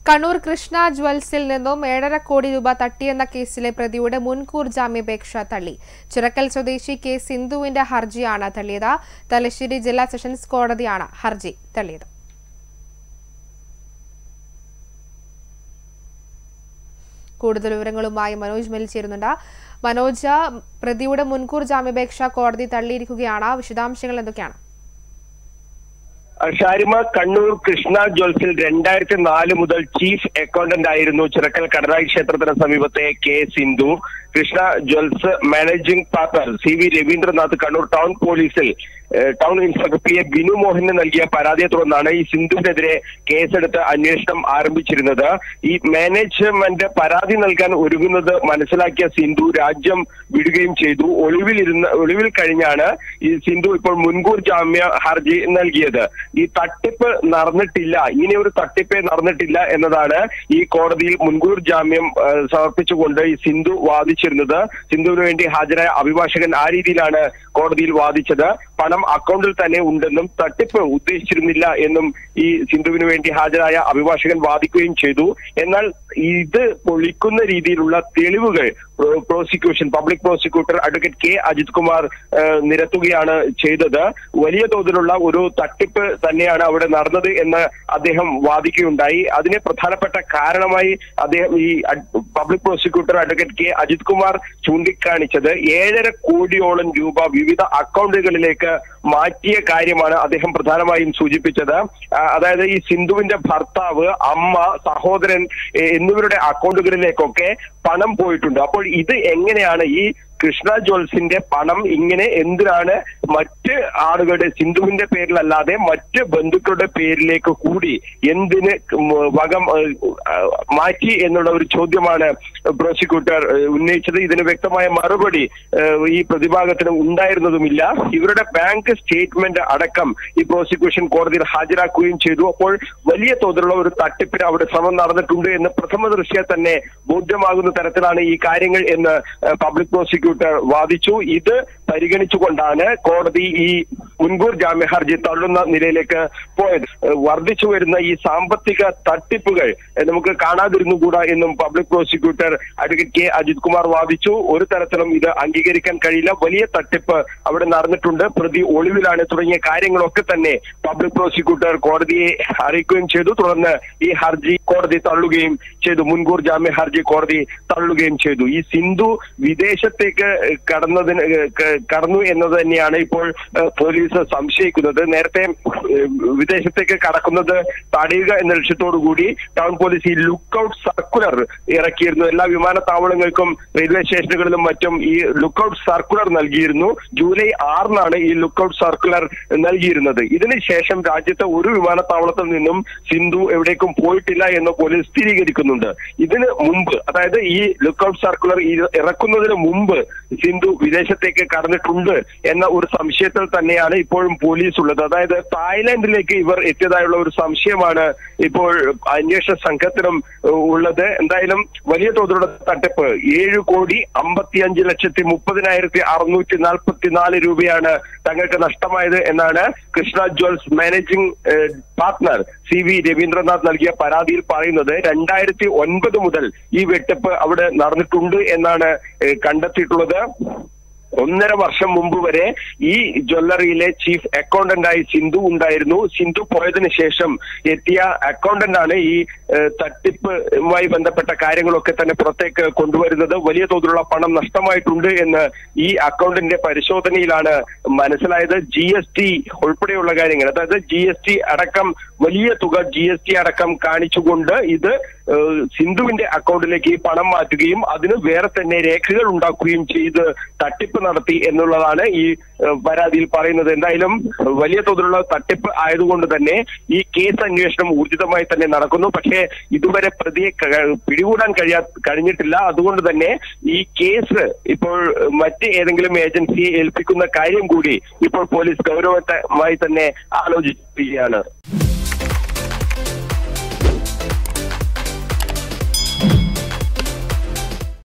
കണ്ണൂർ കൃഷ്ണ ജ്വൽസിൽ നിന്നും ഏഴര കോടി രൂപ തട്ടിയെന്ന കേസിലെ പ്രതിയുടെ മുൻകൂർ ജാമ്യാപേക്ഷ തള്ളി ചിറക്കൽ സ്വദേശി കെ സിന്ധുവിന്റെ ഹർജിയാണ് തള്ളിയത് തലശ്ശേരി ജില്ലാ സെഷൻസ് കോടതിയാണ് ഹർജി തള്ളിയത് കൂടുതൽ വിവരങ്ങളുമായി മനോജ് മെൽ ചേരുന്നുണ്ട് മനോജ് പ്രതിയുടെ മുൻകൂർ ജാമ്യാപേക്ഷ കോടതി തള്ളിയിരിക്കുകയാണ് വിശദാംശങ്ങൾ എന്തൊക്കെയാണ് ഷാരിമ കണ്ണൂർ കൃഷ്ണ ജ്വൽസിൽ രണ്ടായിരത്തി നാല് മുതൽ ചീഫ് അക്കൗണ്ടന്റ് ആയിരുന്നു ചിറക്കൽ കടനായി ക്ഷേത്രത്തിന് സമീപത്തെ K Sindhu Krishna jewels managing partner C V Raveendranath Kannur town പോലീസിൽ ഏഹ്, town inspector P A Binu മോഹന് നൽകിയ പരാതിയെ തുടർന്നാണ് ഈ സിന്ധുവിനെതിരെ കേസെടുത്ത് അന്വേഷണം ആരംഭിച്ചിരുന്നത് ഈ മാനേജ്മെന്റ് പരാതി നൽകാൻ ഒരുങ്ങുന്നത് മനസ്സിലാക്കിയ സിന്ധു രാജ്യം വിടുകയും ചെയ്തു ഒളിവിലിരുന്ന ഒളിവിൽ കഴിഞ്ഞാണ് ഈ സിന്ധു ഇപ്പോൾ മുൻകൂർ ജാമ്യ ഹർജി നൽകിയത് ഈ തട്ടിപ്പ് നടന്നിട്ടില്ല ഇങ്ങനെ ഒരു തട്ടിപ്പേ നടന്നിട്ടില്ല എന്നതാണ് ഈ കോടതിയിൽ മുൻകൂർ ജാമ്യം ഏഹ്, സമർപ്പിച്ചുകൊണ്ട് ഈ സിന്ധു വാദിച്ചിരുന്നത് സിന്ധുവിന് വേണ്ടി ഹാജരായ അഭിഭാഷകൻ ആ രീതിയിലാണ് കോടതിയിൽ വാദിച്ചത് പണം അക്കൗണ്ടിൽ തന്നെ ഉണ്ടെന്നും തട്ടിപ്പ് ഉദ്ദേശിച്ചിരുന്നില്ല എന്നും ഈ സിന്ധുവിന് വേണ്ടി ഹാജരായ അഭിഭാഷകൻ വാദിക്കുകയും ചെയ്തു എന്നാൽ ഇത് പൊളിക്കുന്ന രീതിയിലുള്ള തെളിവുകൾ pro- prosecution public prosecutor advocate K Ajith Kumar ഏഹ്, നിരത്തുകയാണ് ചെയ്തത് വലിയ തോതിലുള്ള ഒരു തട്ടിപ്പ് തന്നെയാണ് അവിടെ നടന്നത് എന്ന് അദ്ദേഹം വാദിക്കുകയുണ്ടായി അതിന് പ്രധാനപ്പെട്ട കാരണമായി അദ്ദേഹം ഈ ad- public prosecutor advocate K Ajith Kumar ചൂണ്ടിക്കാണിച്ചത് ഏഴര കോടിയോളം രൂപ വിവിധ അക്കൗണ്ടുകളിലേക്ക് മാറ്റിയ കാര്യമാണ് അദ്ദേഹം പ്രധാനമായും സൂചിപ്പിച്ചത് ആ, അതായത് ഈ സിന്ധുവിന്റെ ഭർത്താവ് അമ്മ സഹോദരൻ എ, എന്നിവരുടെ അക്കൗണ്ടുകളിലേക്കൊക്കെ പണം പോയിട്ടുണ്ട് അപ്പോൾ ഇത് എങ്ങനെയാണ് ഈ കൃഷ്ണ ജ്വൽസിന്റെ പണം ഇങ്ങനെ എന്തിനാണ് മറ്റ് ആളുകളുടെ സിന്ധുവിന്റെ പേരിലല്ലാതെ മറ്റ് ബന്ധുക്കളുടെ പേരിലേക്ക് കൂടി എന്തിന് ഉം വകം ഏഹ്, ആഹ്, മാറ്റി എന്നുള്ള ഒരു ചോദ്യമാണ് പ്രോസിക്യൂട്ടർ ഏഹ്, ഉന്നയിച്ചത് ഇതിന് വ്യക്തമായ മറുപടി ഏഹ്, ഈ പ്രതിഭാഗത്തിന് ഉണ്ടായിരുന്നതുമില്ല ഇവരുടെ ബാങ്ക് സ്റ്റേറ്റ്മെന്റ് അടക്കം ഈ പ്രോസിക്യൂഷൻ കോടതിയിൽ ഹാജരാക്കുകയും ചെയ്തു അപ്പോൾ വലിയ തോതിലുള്ള ഒരു തട്ടിപ്പിന് അവിടെ ശ്രമം നടന്നിട്ടുണ്ട് എന്ന് പ്രഥമ ദൃഷ്ട്യ തന്നെ ബോധ്യമാകുന്ന തരത്തിലാണ് ഈ കാര്യങ്ങൾ എന്ന് ഏഹ്, പബ്ലിക് പ്രോസിക്യൂട്ടർ വാദിച്ചു ഇത് പരിഗണിച്ചുകൊണ്ടാണ് കോടതി ഈ മുൻകൂർ ജാമ്യ ഹർജി തള്ളുന്ന നിലയിലേക്ക് പോയത് ഏഹ്, വർദ്ധിച്ചു വരുന്ന ഈ സാമ്പത്തിക തട്ടിപ്പുകൾ ഏഹ്, നമുക്ക് കാണാതിരുന്നുകൂടാ എന്നും public prosecutor advocate K Ajith Kumar വാദിച്ചു ഒരു തരത്തിലും ഇത് അംഗീകരിക്കാൻ കഴിയില്ല വലിയ തട്ടിപ്പ് അവിടെ നടന്നിട്ടുണ്ട് പ്രതി ഒളിവിലാണ് തുടങ്ങിയ കാര്യങ്ങളൊക്കെ തന്നെ പബ്ലിക് പ്രോസിക്യൂട്ടർ കോടതിയെ അറിയിക്കുകയും ചെയ്തു തുടർന്ന് ഈ ഹർജി കോടതി തള്ളുകയും ചെയ്തു മുൻകൂർ ജാമ്യ ഹർജി കോടതി തള്ളുകയും ചെയ്തു ഈ സിന്ധു വിദേശത്തേക്ക് കടന്നതിന് ക- കടന്നു എന്നത് തന്നെയാണ് ഇപ്പോൾ ഏഹ്, പോലീസ് സംശയിക്കുന്നത് നേരത്തെ ഏഹ്, വിദേശത്തേക്ക് കടക്കുന്നത് തടയുക എന്ന ലക്ഷ്യത്തോടു കൂടി ടൗൺ പോലീസ് ഈ ലുക്കൌട്ട് സർക്കുലർ ഇറക്കിയിരുന്നു എല്ലാ വിമാനത്താവളങ്ങൾക്കും റെയിൽവേ സ്റ്റേഷനുകളിലും മറ്റും ഈ ലുക്കൌട്ട് സർക്കുലർ നൽകിയിരുന്നു ജൂലൈ ആറിനാണ് ഈ ലുക്കൌട്ട് സർക്കുലർ നൽകിയിരുന്നത് ഇതിനുശേഷം രാജ്യത്തെ ഒരു വിമാനത്താവളത്തിൽ നിന്നും സിന്ധു എവിടേക്കും പോയിട്ടില്ല എന്ന് പോലീസ് സ്ഥിരീകരിക്കുന്നുണ്ട് ഇതിന് മുമ്പ് അതായത് ഈ ലുക്കൌട്ട് സർക്കുലർ ഇ- ഇറക്കുന്നതിന് മുമ്പ് സിന്ധു വിദേശത്തേക്ക് കടന്നിട്ടുണ്ട് എന്ന ഒരു സംശയത്തിൽ തന്നെയാണ് ഇപ്പോഴും പോലീസ് ഉള്ളത് അതായത് തായ്ലാന്റിലേക്ക് ഇവർ എത്തിയതായുള്ള ഒരു സംശയമാണ് ഇപ്പോൾ അന്വേഷണ സംഘത്തിനും ഏഹ്, ഉള്ളത് എന്തായാലും വലിയ തോതിലുള്ള തട്ടിപ്പ് ഏഴ് കോടി അമ്പത്തിയഞ്ച് ലക്ഷത്തി മുപ്പതിനായിരത്തി അറുന്നൂറ്റി നാൽപ്പത്തി നാല് രൂപയാണ് തങ്ങൾക്ക് നഷ്ടമായത് എന്നാണ് കൃഷ്ണ ജ്വൽസ് മാനേജിംഗ് ഏഹ്, പാർട്ട്ണർ സി വി രവീന്ദ്രനാഥ് നൽകിയ പരാതിയിൽ പറയുന്നത് രണ്ടായിരത്തി ഒൻപത് മുതൽ ഈ വെട്ടിപ്പ് അവിടെ നടന്നിട്ടുണ്ട് എന്നാണ് ഏഹ്, കണ്ടെത്തിയിട്ടുള്ളത് ഒന്നര വർഷം മുമ്പ് വരെ ഈ ജ്വല്ലറിയിലെ ചീഫ് അക്കൗണ്ടന്റായി സിന്ധു ഉണ്ടായിരുന്നു സിന്ധു പോയതിനു ശേഷം എത്തിയ അക്കൗണ്ടന്റ് ആണ് ഈ ഏഹ്, തട്ടിപ്പുമായി ബന്ധപ്പെട്ട കാര്യങ്ങളൊക്കെ തന്നെ പുറത്തേക്ക് കൊണ്ടുവരുന്നത് വലിയ തോതിലുള്ള പണം നഷ്ടമായിട്ടുണ്ട് എന്ന് ഈ അക്കൗണ്ടിന്റെ പരിശോധനയിലാണ് മനസ്സിലായത് ജി എസ് ടി ഉൾപ്പെടെയുള്ള കാര്യങ്ങൾ അതായത് ജി എസ് ടി അടക്കം വലിയ തുക ജി എസ് ടി അടക്കം കാണിച്ചുകൊണ്ട് ഇത് ഏഹ്, സിന്ധുവിന്റെ അക്കൗണ്ടിലേക്ക് ഈ പണം മാറ്റുകയും അതിന് വേറെ തന്നെ രേഖകൾ ഉണ്ടാക്കുകയും ചെയ്ത് തട്ടിപ്പ് നടത്തി എന്നുള്ളതാണ് ഈ ഏഹ്, പരാതിയിൽ പറയുന്നത് എന്തായാലും വലിയ തോതിലുള്ള തട്ടിപ്പ് ആയതുകൊണ്ട് തന്നെ ഈ കേസ് അന്വേഷണം ഊർജിതമായി തന്നെ നടക്കുന്നു പക്ഷേ ഇതുവരെ പ്രതിയെ ക- പിടികൂടാൻ കഴിയാ കഴിഞ്ഞിട്ടില്ല അതുകൊണ്ട് തന്നെ ഈ കേസ് ഇപ്പോൾ മറ്റ് ഏതെങ്കിലും ഏജൻസിയെ ഏൽപ്പിക്കുന്ന കാര്യം കൂടി ഇപ്പോൾ പോലീസ് ഗൗരവമായി തന്നെ ആലോചിക്കുകയാണ്